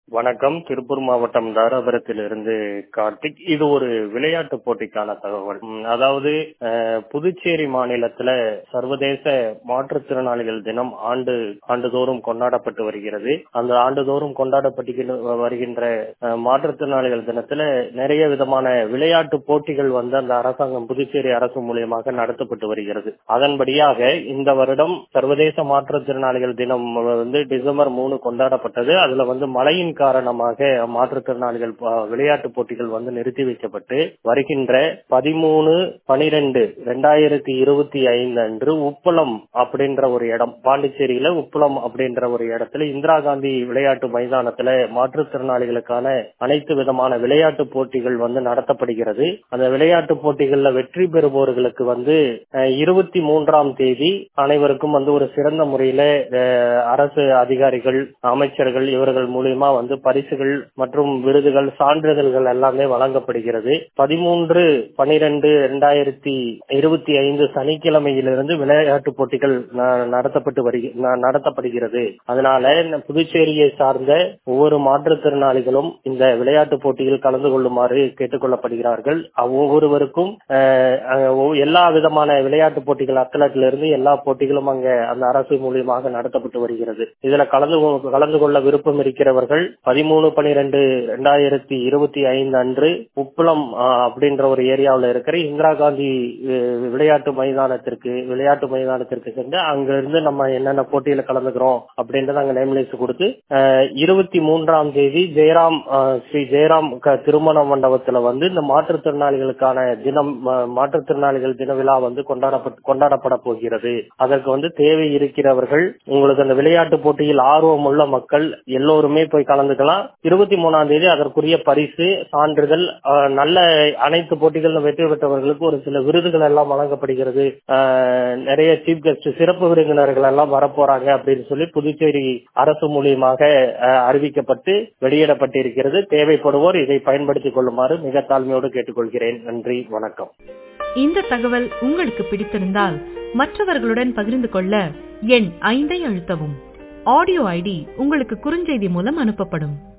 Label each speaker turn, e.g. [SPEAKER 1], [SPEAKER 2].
[SPEAKER 1] வணக்கம் திருப்பூர் மாவட்டம் தாராபுரத்திலிருந்து கார்த்திக் இது ஒரு விளையாட்டு போட்டிக்கான தகவல் ம், அதாவது அஹ், புதுச்சேரி மாநிலத்துல சர்வதேச மாற்றுத்திறனாளிகள் தினம் ஆண்டு ஆண்டுதோறும் கொண்டாடப்பட்டு வருகிறது அந்த ஆண்டுதோறும் கொண்டாடப்பட்டு வருகின்ற அஹ், மாற்றுத்திறனாளிகள் தினத்துல நிறைய விதமான விளையாட்டு போட்டிகள் வந்து அந்த அரசாங்கம் புதுச்சேரி அரசு மூலியமாக நடத்தப்பட்டு வருகிறது அதன்படியாக இந்த வருடம் சர்வதேச மாற்றுத்திறனாளிகள் தினம் வந்து டிசம்பர் மூணு கொண்டாடப்பட்டது அதுல வந்து மழையின் காரணமாக மாற்றுத்திறனாளிகள் ப- விளையாட்டு போட்டிகள் வந்து நிறுத்தி வைக்கப்பட்டு வருகின்ற பதிமூணு பனிரெண்டு ரெண்டாயிரத்தி இருபத்தி ஐந்து அன்று உப்பளம் அப்படின்ற ஒரு இடம் பாண்டிச்சேரியில உப்பளம் அப்படின்ற ஒரு இடத்துல இந்திரா காந்தி விளையாட்டு மைதானத்துல மாற்றுத்திறனாளிகளுக்கான அனைத்து விதமான விளையாட்டு போட்டிகள் வந்து நடத்தப்படுகிறது அந்த விளையாட்டு போட்டிகள்ல வெற்றி பெறுபவர்களுக்கு வந்து இருபத்தி மூன்றாம் தேதி அனைவருக்கும் வந்து ஒரு சிறந்த முறையில அஹ், அரசு அதிகாரிகள் அமைச்சர்கள் இவர்கள் மூலியமா வந்து பரிசுகள் மற்றும் விருதுகள் சான்றிதழ்கள் எல்லாமே வழங்கப்படுகிறது பதிமூன்று பனிரெண்டு இரண்டாயிரத்தி இருபத்தி ஐந்து சனிக்கிழமையிலிருந்து விளையாட்டு போட்டிகள் ந- நடத்தப்பட்டு வருகி ந- நடத்தப்படுகிறது அதனால இந்த புதுச்சேரியை சார்ந்த ஒவ்வொரு மாற்றுத்திறனாளிகளும் இந்த விளையாட்டு போட்டியில் கலந்து கொள்ளுமாறு கேட்டுக் கொள்ளப்படுகிறார்கள் அவ்- ஒவ்வொருவருக்கும் அஹ், அஹ், ஒ- எல்லா விதமான விளையாட்டு போட்டிகள் அத்லட்ல இருந்து எல்லா போட்டிகளும் அங்க அந்த அரசு மூலியமாக நடத்தப்பட்டு வருகிறது இதுல கலந்து கொ- கலந்து கொள்ள விருப்பம் இருக்கிறவர்கள் பதிமூணு பனிரெண்டு ரெண்டாயிரத்தி இருபத்தி ஐந்து அன்று உப்பளம் அஹ், அப்படின்ற ஒரு ஏரியாவில் இருக்கிற இந்திரா காந்தி அஹ், விளையாட்டு மைதானத்திற்கு விளையாட்டு மைதானத்திற்கு சென்று அங்க இருந்து நம்ம என்னென்ன போட்டியில கலந்துக்கிறோம் அப்படின்றத அங்க நேம்லேஸ் கொடுத்து இருபத்தி மூன்றாம் தேதி ஜெயராம் அஹ், ஸ்ரீ ஜெயராம் க- திருமண மண்டபத்துல வந்து இந்த மாற்றுத்திறனாளிகளுக்கான தினம் ம- மாற்றுத்திறனாளிகள் தின விழா வந்து கொண்டாடப்பட்டு கொண்டாடப்பட போகிறது அதற்கு வந்து தேவை இருக்கிறவர்கள் உங்களுக்கு அந்த விளையாட்டு போட்டியில் ஆர்வம் உள்ள மக்கள் எல்லோருமே போய் கலந்துக்கலாம் இருபத்தி மூணாம் தேதி அதற்குரிய பரிசு சான்றிதழ் அஹ், நல்ல அனைத்து போட்டிகளிலும் வெற்றி பெற்றவர்களுக்கு ஒரு சில விருதுகள் எல்லாம் வழங்கப்படுகிறது அஹ், நிறைய சீஃப் கெஸ்ட் சிறப்பு விருந்தினர்கள் எல்லாம் வரப்போறாங்க அப்படின்னு சொல்லி புதுச்சேரி அரசு மூலியமாக அஹ், அறிவிக்கப்பட்டு வெளியிடப்பட்டிருக்கிறது தேவைப்படுவோர் இதை பயன்படுத்திக் கொள்ளுமாறு மிக தாழ்மையோடு கேட்டுக்கொள்கிறேன் நன்றி வணக்கம்
[SPEAKER 2] இந்த தகவல் உங்களுக்கு பிடித்திருந்தால் மற்றவர்களுடன் பகிர்ந்து கொள்ள எண் ஐந்தை அழுத்தவும் ஆடியோ ஐடி உங்களுக்கு குறுஞ்செய்தி மூலம் அனுப்பப்படும்